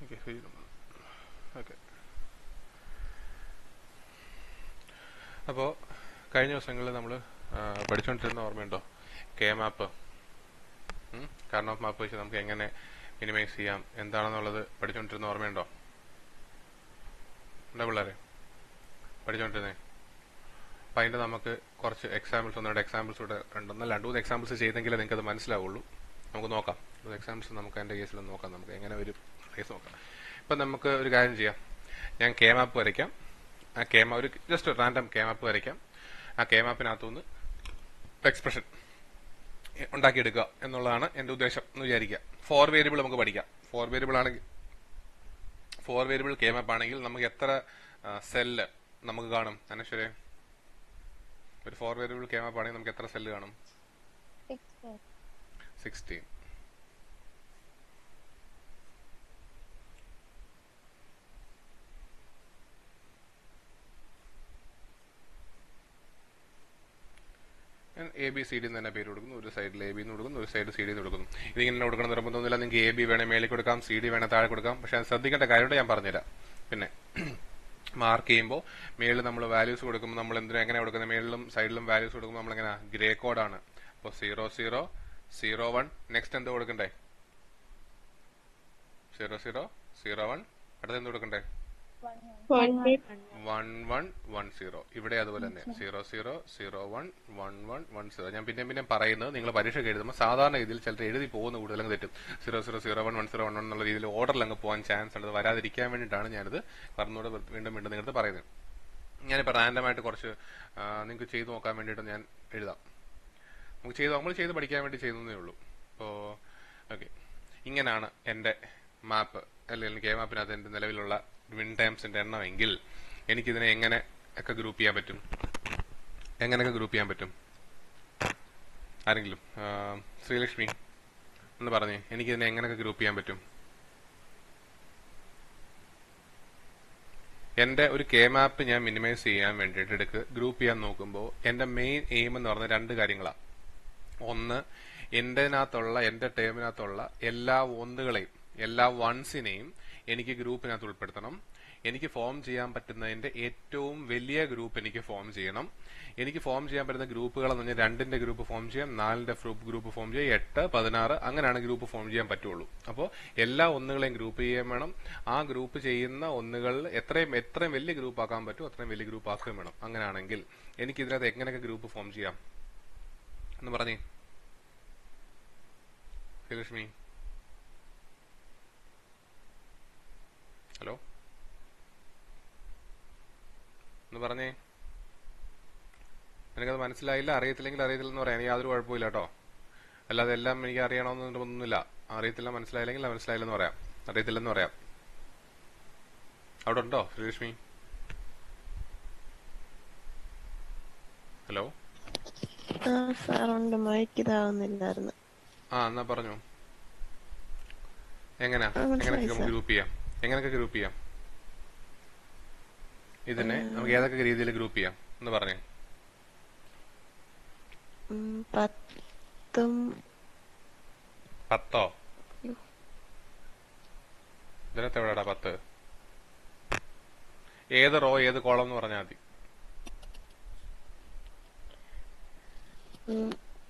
Okay okay അപ്പോൾ കഴിഞ്ഞ ദിവസങ്ങളിൽ നമ്മൾ പഠിച്ചുകൊണ്ടിരുന്ന ഓർമ്മയുണ്ടോ കെ മാപ്പ് കാരണം ഓഫ് മാപ്പ് വെച്ച് നമുക്ക് എങ്ങനെ മിനിമൈസ് ചെയ്യാം എന്താണെന്നുള്ളത് പഠിച്ചുകൊണ്ടിരുന്ന ഓർമ്മയുണ്ടോ ഉണ്ടോ പിള്ളേരെ പഠിച്ചുകൊണ്ടിരുന്നേ അപ്പം അതിൻ്റെ നമുക്ക് കുറച്ച് എക്സാമ്പിൾസ് ഒന്നുകൂടെ എക്സാമ്പിൾസ് കൂടെ ഉണ്ടെന്ന് രണ്ട് മൂന്ന് എക്സാമ്പിൾസ് ചെയ്തെങ്കിലേ നിങ്ങൾക്ക് അത് മനസ്സിലാവുള്ളൂ നമുക്ക് നോക്കാം എക്സാമ്പിൾസ് നമുക്ക് എൻ്റെ കേസിൽ നോക്കാം നമുക്ക് എങ്ങനെ ഒരു കേസ് നോക്കാം ഇപ്പം നമുക്ക് ഒരു കാര്യം ചെയ്യാം ഞാൻ കെ മാപ്പ് വരയ്ക്കാം ആ കെ മാ ഒരു ജസ്റ്റ് റാൻഡം കെ മാപ്പ് വരയ്ക്കാം ആ കെ മാപ്പിനകത്തുനിന്ന് എക്സ്പ്രഷൻ ഉണ്ടാക്കിയെടുക്കുക എന്നുള്ളതാണ് എൻ്റെ ഉദ്ദേശം എന്ന് വിചാരിക്കുക ഫോർ വേരിയബിൾ നമുക്ക് പഠിക്കാം ഫോർ വേരിയബിൾ ആണെങ്കിൽ ഫോർ വേരിയബിൾ കെ മാപ്പ് ആണെങ്കിൽ നമുക്ക് എത്ര സെല്ല് നമുക്ക് കാണും അനശ്വരെ ഒരു ഫോർ വേരിയബിൾ കെ മാപ്പ് ആണെങ്കിൽ നമുക്ക് എത്ര സെല്ല് കാണും sixteen A B C D തന്നെ പേര് കൊടുക്കുന്നു ഒരു സൈഡിൽ എ ബി എന്ന് കൊടുക്കുന്നു ഒരു സൈഡ് സി ഡി എന്ന് കൊടുക്കുന്നു ഇതിങ്ങനെ കൊടുക്കണം നിർബന്ധമൊന്നുമില്ല നിങ്ങൾക്ക് എ ബി വേണേ മേളിൽ കൊടുക്കാം സി ഡി വേണേ താഴെ കൊടുക്കാം പക്ഷെ അത് ശ്രദ്ധിക്കേണ്ട കാര്യമായിട്ട് ഞാൻ പറഞ്ഞുതരാം പിന്നെ മാർക്ക് ചെയ്യുമ്പോൾ മേളിൽ നമ്മൾ വാല്യൂസ് കൊടുക്കുമ്പോൾ നമ്മൾ എന്തിനാ എങ്ങനെ കൊടുക്കുന്നത് മേളിലും സൈഡിലും വാല്യൂസ് കൊടുക്കുമ്പോൾ നമ്മൾ എങ്ങനെ ഗ്രേ കോഡാണ് അപ്പോൾ zero zero zero one next എന്ത് കൊടുക്കണ്ടേ സീറോ സീറോ സീറോ വൺ അടുത്ത് എന്ത് കൊടുക്കണ്ടേ വൺ വൺ വൺ സീറോ ഇവിടെ അതുപോലെ തന്നെ zero zero zero one one one one zero ഞാൻ പിന്നെ പിന്നെ പറയുന്നത് നിങ്ങൾ പരീക്ഷ എഴുതുമ്പോൾ സാധാരണ രീതിയിൽ ചിലർ എഴുതി പോകുന്ന കൂടുതലും തെറ്റും zero zero zero one one zero one one എന്നുള്ള രീതിയിൽ ഓർഡറിൽ അങ്ങ് പോകാൻ ചാൻസ് ഉണ്ട് വരാതിരിക്കാൻ വേണ്ടിയിട്ടാണ് ഞാനിത് പറഞ്ഞുകൂടെ വീണ്ടും വീണ്ടും നിങ്ങൾക്ക് പറയുന്നത് ഞാനിപ്പോൾ റാൻഡമായിട്ട് കുറച്ച് നിങ്ങൾക്ക് ചെയ്തു നോക്കാൻ വേണ്ടിയിട്ട് ഞാൻ എഴുതാം നമുക്ക് ചെയ്ത് നമ്മൾ ചെയ്ത് പഠിക്കാൻ വേണ്ടി ചെയ്യുന്നതേ ഉള്ളൂ അപ്പോൾ ഓക്കെ ഇങ്ങനെയാണ് എൻ്റെ മാപ്പ് അല്ലെങ്കിൽ കെ മാപ്പിനകത്ത് എൻ്റെ നിലവിലുള്ള വിൻ ടൈംസിന്റെ എണ്ണമെങ്കിൽ എനിക്കിതിനെ എങ്ങനെ ഒക്കെ ഗ്രൂപ്പ് ചെയ്യാൻ പറ്റും എങ്ങനെയൊക്കെ ഗ്രൂപ്പ് ചെയ്യാൻ പറ്റും ആരെങ്കിലും ശ്രീലക്ഷ്മി എന്ന് പറഞ്ഞേ എനിക്കിതിനെ എങ്ങനെയൊക്കെ ഗ്രൂപ്പ് ചെയ്യാൻ പറ്റും എന്റെ ഒരു കെ മാപ്പ് ഞാൻ മിനിമൈസ് ചെയ്യാൻ വേണ്ടിയിട്ട് എടുക്ക് ഗ്രൂപ്പ് ചെയ്യാൻ നോക്കുമ്പോൾ എന്റെ മെയിൻ എയിം എന്ന് പറഞ്ഞ രണ്ട് കാര്യങ്ങളാണ് ഒന്ന് എന്റെനകത്തുള്ള എന്റെ ടേമിനകത്തുള്ള എല്ലാ ഒന്നുകളെയും എല്ലാ വൺസിനെയും എനിക്ക് ഗ്രൂപ്പിനകത്ത് ഉൾപ്പെടുത്തണം എനിക്ക് ഫോം ചെയ്യാൻ പറ്റുന്നതിന്റെ ഏറ്റവും വലിയ ഗ്രൂപ്പ് എനിക്ക് ഫോം ചെയ്യണം എനിക്ക് ഫോം ചെയ്യാൻ പറ്റുന്ന ഗ്രൂപ്പുകൾ എന്ന് പറഞ്ഞാൽ രണ്ടിന്റെ ഗ്രൂപ്പ് ഫോം ചെയ്യാം നാലിന്റെ ഗ്രൂപ്പ് ഫോം ചെയ്യാം എട്ട് പതിനാറ് അങ്ങനെയാണ് ഗ്രൂപ്പ് ഫോം ചെയ്യാൻ പറ്റുള്ളൂ അപ്പോൾ എല്ലാ ഒന്നുകളെയും ഗ്രൂപ്പ് ചെയ്യാൻ വേണം ആ ഗ്രൂപ്പ് ചെയ്യുന്ന ഒന്നുകൾ എത്രയും എത്രയും വലിയ ഗ്രൂപ്പ് ആക്കാൻ പറ്റും അത്രയും വലിയ ഗ്രൂപ്പ് ആക്കുകയും വേണം അങ്ങനെയാണെങ്കിൽ എനിക്ക് ഇതിനകത്ത് എങ്ങനെയൊക്കെ ഗ്രൂപ്പ് ഫോം ചെയ്യാം എന്ന് പറഞ്ഞേ ശ്രീലക്ഷ്മി ഹലോ ഒന്ന് പറഞ്ഞേ എനിക്കത് മനസ്സിലായില്ല അറിയത്തില്ലെങ്കിൽ അറിയത്തില്ലെന്ന് പറയാം എനിക്ക് യാതൊരു കുഴപ്പമില്ല കേട്ടോ അല്ലാതെ എല്ലാം എനിക്ക് അറിയണമെന്ന് നിർബന്ധമൊന്നുമില്ല അറിയത്തില്ല മനസ്സിലായില്ലെങ്കിൽ മനസ്സിലായില്ലെന്ന് പറയാം അറിയത്തില്ലെന്ന് പറയാം അവിടെ ഉണ്ടോ ശ്രീലക്ഷ്മി ഹലോ ആ സാറുണ്ട് മൈക്ക് ഇതാവുന്നില്ലായിരുന്നു ആ എന്നാ പറഞ്ഞു എങ്ങനെയാ ആ, മനസ്സിലായി, എങ്ങനെയൊക്കെ നമുക്ക് സർ. ഗ്രൂപ്പ് ചെയ്യാം എങ്ങനെയൊക്കെ ഗ്രൂപ്പ് ചെയ്യാം ഇതിനെ നമുക്ക് ഏതൊക്കെ രീതിയിൽ ഗ്രൂപ്പ് ചെയ്യാം എന്ന് പറഞ്ഞേ ഉം, പത്തും പത്തോ ഇതിനകത്ത് എവിടെടാ പത്ത് ഏത് റോ ഏത് കോളം എന്ന് പറഞ്ഞാൽ മതി ഉം,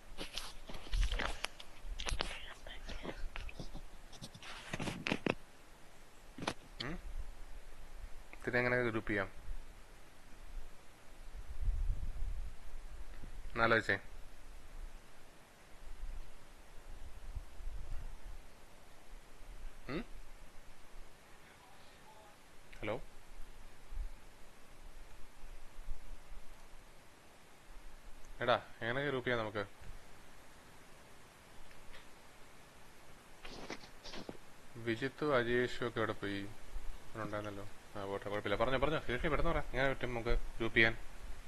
ഇതിനെങ്ങനെ ഗ്രൂപ്പ് ചെയ്യാം എന്നാലോചിച്ചേ ഉം? ഹലോ എടാ എങ്ങനെ ഗ്രൂപ്പ് ചെയ്യാം നമുക്ക് വിജിത്തും അജേഷും ഒക്കെ എവിടെ പോയി ഇവിടെ ഉണ്ടായിരുന്നല്ലോ ആ പോട്ടെ കുഴപ്പമില്ല പറഞ്ഞോ പറഞ്ഞോ ശേഷി പെട്ടെന്ന് പറ എങ്ങനെ പറ്റും നമുക്ക് ഗ്രൂപ്പ് ചെയ്യാൻ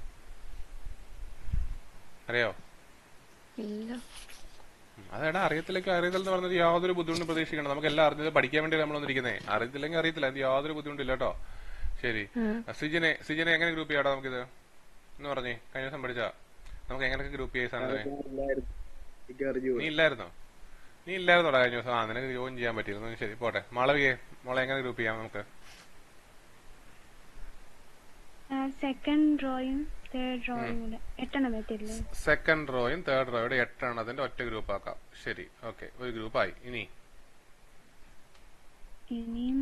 അറിയോ ഇല്ല ഉം. അതെടാ അറിയത്തില്ലെങ്കിൽ അറിയത്തില്ലെന്ന് പറഞ്ഞത് യാതൊരു ബുദ്ധിമുട്ടും പ്രതീക്ഷിക്കണം നമുക്ക് എല്ലാം അറിഞ്ഞത് പഠിക്കാൻ വേണ്ടി നമ്മൾ വന്നിരിക്കുന്നേ അറിയത്തില്ലെങ്കിൽ അറിയത്തില്ല അത് യാതൊരു ബുദ്ധിമുട്ടില്ല കേട്ടോ ശരി ആ, സിജിനെ സിജിനെ എങ്ങനെ ഗ്രൂപ്പ് ചെയ്യാടാ നമുക്കിത് എന്ന് പറഞ്ഞേ കഴിഞ്ഞ ദിവസം പഠിച്ചാ നമുക്ക് എങ്ങനെയൊക്കെ ഗ്രൂപ്പ് ചെയ്യാൻ സാധനം നീ ഇല്ലായിരുന്നോ നീ ഇല്ലായിരുന്നോടാ കഴിഞ്ഞ ദിവസം ആ നിനക്ക് ജോയിൻ ചെയ്യാൻ പറ്റിയിരുന്നു ശരി പോട്ടെ മാളവിയെ മോളെ എങ്ങനെ ഗ്രൂപ്പ് ചെയ്യാം നമുക്ക് സെക്കൻഡ് റോയും തേർഡ് റോയും കൂടെ എട്ടെണ്ണം പറ്റില്ലേ സെക്കൻഡ് റോയും തേർഡ് റോയുടെ എട്ടെണ്ണത്തിന്റെ ഒറ്റ ഗ്രൂപ്പ് ആക്കാം ശരി ഓക്കെ ഒരു ഗ്രൂപ്പായി ഇനി ഇനിയും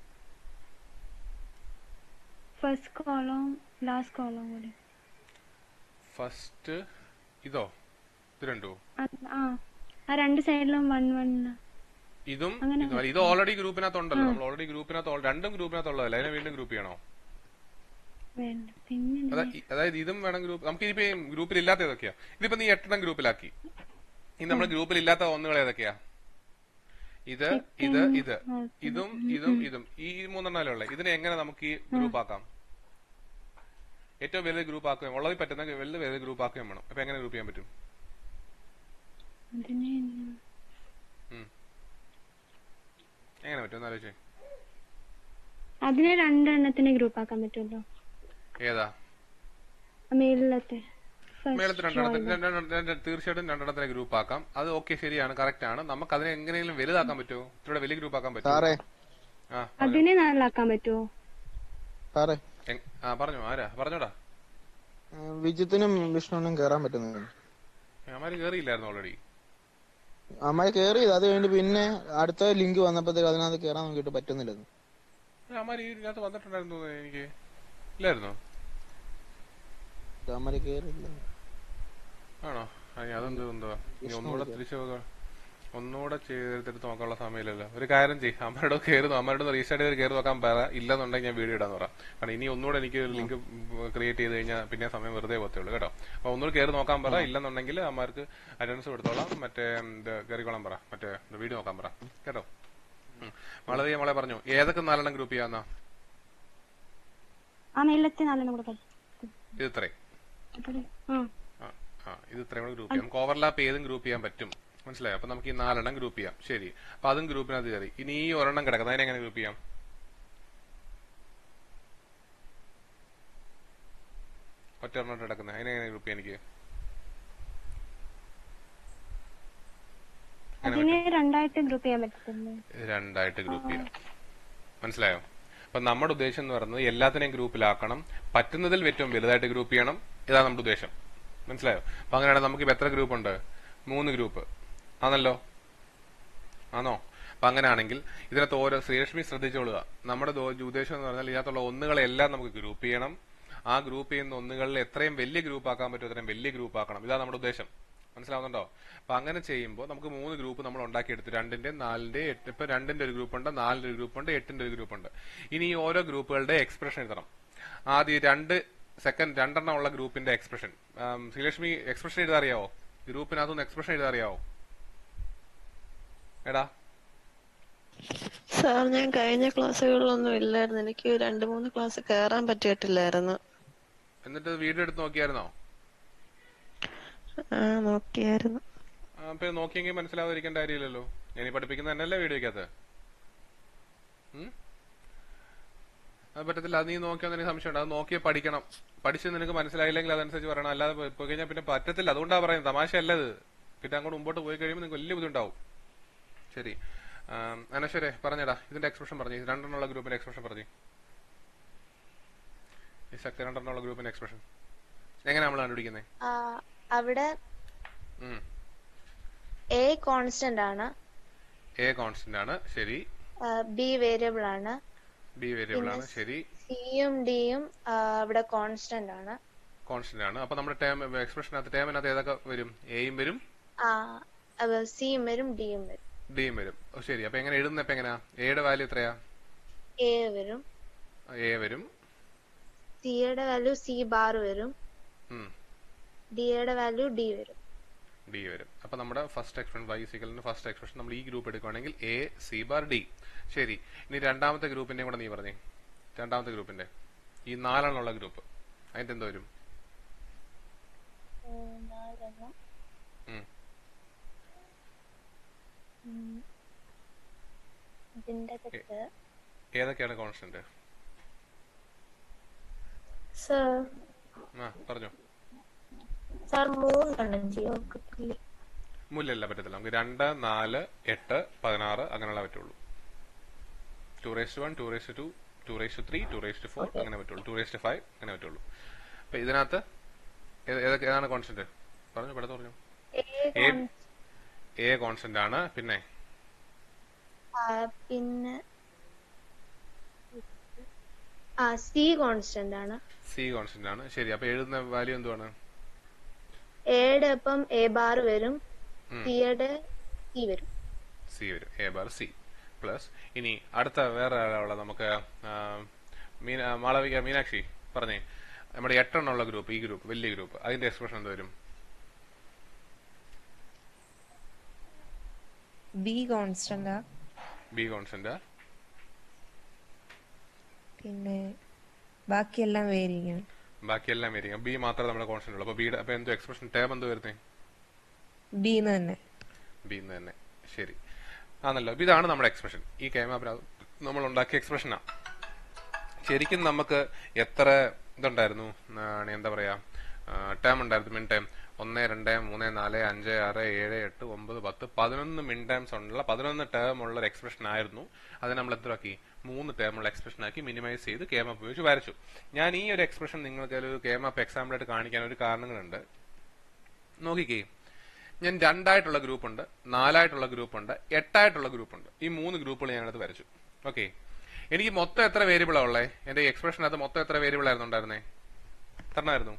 ഫസ്റ്റ് കോളം ലാസ്റ്റ് കോളം കൂടെ ഫസ്റ്റ് ഇതോ ഇത് രണ്ടോ അത് ആ ആ രണ്ട് സൈഡിലും വൺ വൺ ഇതും അങ്ങനെ ഇതും അല്ല, ഇത് ഓൾറെഡി ഗ്രൂപ്പിനകത്തുണ്ടല്ലോ നമ്മൾ ഓൾറെഡി ഗ്രൂപ്പിനകത്ത് രണ്ടും ഗ്രൂപ്പിനകത്തുള്ളതല്ലേ അതിനെ വീണ്ടും ഗ്രൂപ്പ് ചെയ്യണോ വേണ്ട പിന്നെ അതാ- ഇ- അതായത് ഇതും വേണം ഗ്രൂപ്പ് നമുക്ക് ഇനിയിപ്പോ ഗ്രൂപ്പിൽ ഇല്ലാത്ത ഏതൊക്കെയാ ഇതിപ്പോ നീ എട്ടെണ്ണം ഗ്രൂപ്പിലാക്കി ഇനി നമ്മൾ ഗ്രൂപ്പിൽ ഇല്ലാത്ത ഒന്നുകൾ ഏതൊക്കെയാ ഇത് ഇത് ഇത് ഇതും ഇതും ഇതും ഈ മൂന്നെണ്ണല്ലേ ഉള്ളത് ഇതിനെ എങ്ങനെ നമുക്ക് ഈ ഗ്രൂപ്പ് ആക്കാം ഏറ്റവും വലുത് ഗ്രൂപ്പ് ആക്കുകയും ഉള്ളതിൽ പറ്റുന്ന വലുത് വലുത് ഗ്രൂപ്പ് ആക്കുകയും വേണം അപ്പൊ എങ്ങനെ ഗ്രൂപ്പ് ചെയ്യാൻ പറ്റും അതിനെ ഉം. എങ്ങനെ പറ്റും ഒന്ന് ആലോചിച്ചേ അതിനെ രണ്ടെണ്ണത്തിന് ഗ്രൂപ്പ് ആക്കാൻ പറ്റുമല്ലോ ഏതാ മേളിലത്തെ മേളത്ത് രണ്ടെണ്ണത്തിന് രണ്ട് രണ്ട് തീർച്ചയായിട്ടും രണ്ടെണ്ണത്തിനെ ഗ്രൂപ്പ് ആക്കാം അത് ഓക്കെ ശരിയാണ് കറക്റ്റ് ആണ് നമുക്ക് അതിനെ എങ്ങനെയെങ്കിലും വലുതാക്കാൻ പറ്റുമോ ഇത്രയുടെ വലിയ ഗ്രൂപ്പ് ആക്കാൻ പറ്റുമോ സാറേ ആ അതിനെ നാലാക്കാൻ പറ്റുമോ സാറേ എങ്- ആ പറഞ്ഞോ ആരാ പറഞ്ഞോടാ ആ, വിജിത്തിനും വിഷ്ണുവിനും കേറാൻ പറ്റുന്നത് അമാര് കേറിയില്ലായിരുന്നു ഓൾറെഡി അമ്മായി കേറിയത് അത് കഴിഞ്ഞ് പിന്നെ അടുത്ത ലിങ്ക് വന്നപ്പോഴത്തേക്ക് അതിനകത്ത് കേറാൻ നോക്കിയിട്ട് പറ്റുന്നില്ലെന്ന് അമാര് ഇതിനകത്ത് വന്നിട്ടുണ്ടായിരുന്നു തോന്നുന്നു എനിക്ക് ഇല്ലായിരുന്നോ അമ്മാര് കേറിയില്ല ആണോ അയ്യ, അതെന്ത് എന്തോ ഇനി ഒന്നുകൂടെ തിരിച്ചു നോക്കാം ഒന്നുകൂടെ ചെയ്തെടുത്ത് നോക്കാനുള്ള സമയമില്ലല്ലോ ഒരു കാര്യം ചെയ്യും അമ്മയുടെ കയറുന്നു അമ്മയുടെ റീസ്റ്റാർട്ട് ചെയ്ത് കയറി നോക്കാൻ പറ ഇല്ലെന്നുണ്ടെങ്കിൽ ഞാൻ വീഡിയോ ഇടാന്ന് പറ കാരണം ഇനി ഒന്നുകൂടെ എനിക്ക് ഒരു ലിങ്ക് ക്രിയേറ്റ് ചെയ്ത് കഴിഞ്ഞാൽ പിന്നെ സമയം വെറുതെ പോകത്തുള്ളൂ കേട്ടോ അപ്പൊ ഒന്നുകൂടെ കയറി നോക്കാൻ പറ ഇല്ലെന്നുണ്ടെങ്കിൽ അമ്മമാർക്ക് അറ്റൻഡൻസ് കൊടുത്തോളാം മറ്റേ ഇത് കയറിക്കോളാൻ പറ മറ്റേ വീഡിയോ നോക്കാൻ പറ കേട്ടോ ഉം. വളരെ മോളെ പറഞ്ഞു ഏതൊക്കെ നാലെണ്ണം ഗ്രൂപ്പ് ചെയ്യാന്നാ ആ മേളിലത്തെ നാലെണ്ണം കൂടെ പറ്റും ഇത് ഇത്രയും ആ ആ, ആ, ഇത് ഇത്രയും കൂടെ ഗ്രൂപ്പ് ചെയ്യാം നമുക്ക് ഓവർലാപ്പ് ഏതും ഗ്രൂപ്പ് ചെയ്യാൻ പറ്റും മനസ്സിലായോ അപ്പൊ നമുക്ക് ഈ നാലെണ്ണം ഗ്രൂപ്പ് ചെയ്യാം ശരി അപ്പൊ അതും ഗ്രൂപ്പിനകത്ത് കയറി ഇനി ഈ ഒരെണ്ണം കിടക്കുന്നത് അതിനെ എങ്ങനെ ഗ്രൂപ്പ് ചെയ്യാം ഒറ്റ ഒരെണ്ണം കിടക്കുന്നത് അതിനെ എങ്ങനെ ഗ്രൂപ്പ് ചെയ്യാം എനിക്ക് അതിനെ രണ്ടായിട്ട് ഗ്രൂപ്പ് ചെയ്യാൻ പറ്റത്തില്ലേ രണ്ടായിട്ട് ഗ്രൂപ്പ് ചെയ്യാം മനസ്സിലായോ അപ്പൊ നമ്മുടെ ഉദ്ദേശം എന്ന് പറയുന്നത് എല്ലാത്തിനെയും ഗ്രൂപ്പിലാക്കണം പറ്റുന്നതിൽ ഏറ്റവും വലുതായിട്ട് ഗ്രൂപ്പ് ചെയ്യണം ഇതാണ് നമ്മുടെ ഉദ്ദേശം മനസ്സിലായോ അപ്പൊ അങ്ങനെയാണെങ്കിൽ നമുക്ക് ഇപ്പൊ എത്ര ഗ്രൂപ്പ് ഉണ്ട് മൂന്ന് ഗ്രൂപ്പ് ആണല്ലോ ആണോ അപ്പൊ അങ്ങനെയാണെങ്കിൽ ഇതിനകത്ത് ഓരോ ശ്രീലക്ഷ്മി ശ്രദ്ധിച്ചോളുക നമ്മുടെ ദോ- ഉദ്ദേശം എന്ന് പറഞ്ഞാൽ ഇതിനകത്തുള്ള ഒന്നുകളെല്ലാം നമുക്ക് ഗ്രൂപ്പ് ചെയ്യണം ആ ഗ്രൂപ്പ് ചെയ്യുന്ന ഒന്നുകളിൽ എത്രയും വലിയ ഗ്രൂപ്പ് ആക്കാൻ പറ്റുമോ അത്രയും വലിയ ഗ്രൂപ്പ് ആക്കണം ഇതാണ് നമ്മുടെ ഉദ്ദേശം മനസ്സിലാവുന്നുണ്ടോ അപ്പൊ അങ്ങനെ ചെയ്യുമ്പോൾ നമുക്ക് മൂന്ന് ഗ്രൂപ്പ് നമ്മൾ ഉണ്ടാക്കിയെടുത്തു രണ്ടിന്റെ നാലിന്റെ എട്ട് ഇപ്പൊ രണ്ടിന്റെ ഒരു ഗ്രൂപ്പ് ഉണ്ട് നാലിന്റെ ഒരു ഗ്രൂപ്പ് ഉണ്ട് എട്ടിന്റെ ഒരു ഗ്രൂപ്പ് ഉണ്ട് ഇനി ഈ ഓരോ ഗ്രൂപ്പുകളുടെ എക്സ്പ്രഷൻ എഴുതണം ആദ്യം രണ്ട് സെക്കൻഡ് രണ്ടെണ്ണം ഉള്ള ഗ്രൂപ്പിന്റെ എക്സ്പ്രഷൻ ശ്രീലക്ഷ്മി എക്സ്പ്രഷൻ എഴുതാറിയാവോ ഗ്രൂപ്പിനകത്തൊന്ന് എക്സ്പ്രഷൻ എഴുതാറിയാവോ എടാ സാർ ഞാൻ കഴിഞ്ഞ ക്ലാസ്സുകളിലൊന്നും ഇല്ലായിരുന്നു എനിക്ക് രണ്ട് മൂന്ന് ക്ലാസ് കയറാൻ പറ്റിയിട്ടില്ലായിരുന്നു എന്നിട്ട് വീഡിയോ എടുത്ത് നോക്കിയായിരുന്നോ ആ നോക്കിയായിരുന്നു ആ, അപ്പൊ ഇത് നോക്കിയെങ്കിൽ മനസ്സിലാവാതിരിക്കേണ്ട കാര്യമില്ലല്ലോ ഞാൻ ഈ പഠിപ്പിക്കുന്ന തന്നെയല്ലേ വീഡിയോക്കകത്ത് ഉം? അത് പറ്റത്തില്ല അത് നീ നോക്കിയാൽ നിനക്ക് സംശയമുണ്ട് അത് നോക്കിയേ പഠിക്കണം പഠിച്ച് നിനക്ക് മനസ്സിലായില്ലെങ്കിൽ അതനുസരിച്ച് പറയണം അല്ലാതെ പോയി പോയി കഴിഞ്ഞാൽ പിന്നെ പറ്റത്തില്ല അതുകൊണ്ടാ പറയുന്നത് തമാശയല്ല ഇത് പിന്നെ അങ്ങോട്ട് മുമ്പോട്ട് പോയി കഴിയുമ്പോൾ നിങ്ങൾക്ക് വലിയ ബുദ്ധിമുട്ടാവും ശരി ആം, അനശ്വരെ പറഞ്ഞടാ ഇതിന്റെ എക്സ്പ്രഷൻ പറഞ്ഞു ഈ രണ്ടെണ്ണമുള്ള ഗ്രൂപ്പിന്റെ എക്സ്പ്രഷൻ പറഞ്ഞു ഈ ശക്തി രണ്ടെണ്ണമുള്ള ഗ്രൂപ്പിന്റെ എക്സ്പ്രഷൻ എങ്ങനെയാ നമ്മൾ കണ്ടുപിടിക്കുന്നത് ആ, അവിടെ എ കോൺസ്റ്റന്റ് ആണ് എ കോൺസ്റ്റന്റ് ആണ് ശരി ബി വേരിയബിൾ ആണ് ബി വേരിയബിൾ ആണ് ശരി സിയും ഡിയും അവിടെ കോൺസ്റ്റന്റ് ആണ് കോൺസ്റ്റന്റ് ആണ് അപ്പൊ നമ്മുടെ ടേം എക്സ്പ്രഷനകത്ത് ടേമിനകത്ത് ഏതൊക്കെ വരും എയും വരും സിയും വരും ഡിയും വരും ഡിയും വരും ഓ, ശരി അപ്പൊ എങ്ങനെ എഴുതുന്ന ഇപ്പൊ എങ്ങനെയാ എയുടെ വാല്യൂ എത്രയാ എ വരും എ വരും സിയുടെ വാല്യൂ സി ബാർ വരും ഡിയുടെ വാല്യൂ ഡി വരും ഡി വരും അപ്പൊ നമ്മുടെ ഫസ്റ്റ് എക്സ്പ്രഷൻ വൈ സിക്കലിന്റെ ഫസ്റ്റ് എക്സ്പ്രഷൻ നമ്മൾ ഈ ഗ്രൂപ്പ് എടുക്കുകയാണെങ്കിൽ എ സി ബാർ ഡി ശരി ഇനി രണ്ടാമത്തെ ഗ്രൂപ്പിന്റെയും കൂടെ നീ പറഞ്ഞേ രണ്ടാമത്തെ ഗ്രൂപ്പിന്റെ ഈ നാലെണ്ണമുള്ള ഗ്രൂപ്പ് അതിന്റെ എന്തോ വരും നാലെണ്ണം ഉം. ഉം. ഇതിന്റെ അകത്ത് ഏതൊക്കെയാണ് കോൺസ്റ്റന്റ് സർ ആ പറഞ്ഞോ സാർ മൂന്നെണ്ണം ചെയ്യോ കിട്ടില്ലേ മൂല്യമല്ല പറ്റത്തില്ല നമുക്ക് രണ്ട് നാല് എട്ട് പതിനാറ് അങ്ങനെയുള്ള പറ്റുള്ളൂ two raised one two raised two two raised three two raised four അങ്ങനെ പറ്റുള്ളൂ ടു റേസ്റ്റ് ഫൈവ് അങ്ങനെ പറ്റുള്ളൂ അപ്പൊ ഇതിനകത്ത് ഏത്- ഏതൊക്കെ ഏതാണ് കോൺസ്റ്റന്റ് പറഞ്ഞു പെടുത്ത് പറഞ്ഞു A A- എ കോൺസ്റ്റന്റ് ആണ് പിന്നെ ആ, പിന്നെ ആ സി കോൺസ്റ്റന്റ് ആണ് സി കോൺസ്റ്റന്റ് ആണ് ശരി അപ്പൊ എഴുതുന്ന വാല്യൂ എന്തുവാണ് എയുടെ ഒപ്പം എ ബാർ വരും ഉം. സിയുടെ സി വരും സി വരും എ ബാർ സി പ്ലസ് ഇനി അടുത്ത വേറെ ആളുള്ള നമുക്ക് ആ, മീന മാളവിക മീനാക്ഷി പറഞ്ഞേ നമ്മുടെ എട്ടെണ്ണമുള്ള ഗ്രൂപ്പ് ഈ ഗ്രൂപ്പ് വലിയ ഗ്രൂപ്പ് അതിന്റെ എക്സ്പ്രഷൻ എന്ത് വരും ബി കോൺസ്റ്റന്റാ ബി കോൺസ്റ്റന്റ് പിന്നെ ബാക്കിയെല്ലാം വേരിയിങ് ബാക്കിയെല്ലാം വരിക ബി മാത്രമേ നമ്മുടെ കോൺസ്റ്റന്റ് ഉള്ളൂ അപ്പൊ ബിയുടെ അപ്പൊ എന്തോ എക്സ്പ്രഷൻ ടേം എന്ത് വരുന്നേ ബിന്ന് തന്നെ ബി എന്ന് തന്നെ ശരി ആണല്ലോ അപ്പൊ ഇതാണ് നമ്മുടെ എക്സ്പ്രഷൻ ഈ കേമാപ്പിന് നമ്മൾ ഉണ്ടാക്കിയ എക്സ്പ്രഷനാ ശരിക്കും നമുക്ക് എത്ര ഇതുണ്ടായിരുന്നു ആ, എന്താ പറയാ ടേം ഉണ്ടായിരുന്നു മിൻ ടൈം ഒന്ന് രണ്ട് മൂന്ന് നാല് അഞ്ച് ആറ് ഏഴ് എട്ട് ഒമ്പത് പത്ത് പതിനൊന്ന് മിൻ ടൈംസ് ഉള്ള പതിനൊന്ന് ടേം ഉള്ള ഒരു എക്സ്പ്രഷൻ ആയിരുന്നു അത് നമ്മൾ എത്രയാക്കി മൂന്ന് ടേം ഉള്ള എക്സ്പ്രഷൻ ആക്കി മിനിമൈസ് ചെയ്ത് കേമാപ്പ് ഉപയോഗിച്ച് വരച്ചു ഞാൻ ഈ ഒരു എക്സ്പ്രഷൻ നിങ്ങൾക്ക് ഒരു കേമാപ്പ് എക്സാമ്പിൾ ആയിട്ട് കാണിക്കാൻ ഒരു കാരണങ്ങളുണ്ട് നോക്കിക്കേ ഞാൻ രണ്ടായിട്ടുള്ള ഗ്രൂപ്പ് ഉണ്ട് നാലായിട്ടുള്ള ഗ്രൂപ്പ് ഉണ്ട് എട്ടായിട്ടുള്ള ഗ്രൂപ്പ് ഉണ്ട് ഈ മൂന്ന് ഗ്രൂപ്പുകൾ ഞാനത് വരച്ചു ഓക്കെ എനിക്ക് മൊത്തം എത്ര വേരിയബിളാ ഉള്ളേ എന്റെ എക്സ്പ്രഷനകത്ത് മൊത്തം എത്ര വേരിയബിൾ ആയിരുന്നു ഉണ്ടായിരുന്നേ എത്രണ്ണായിരുന്നു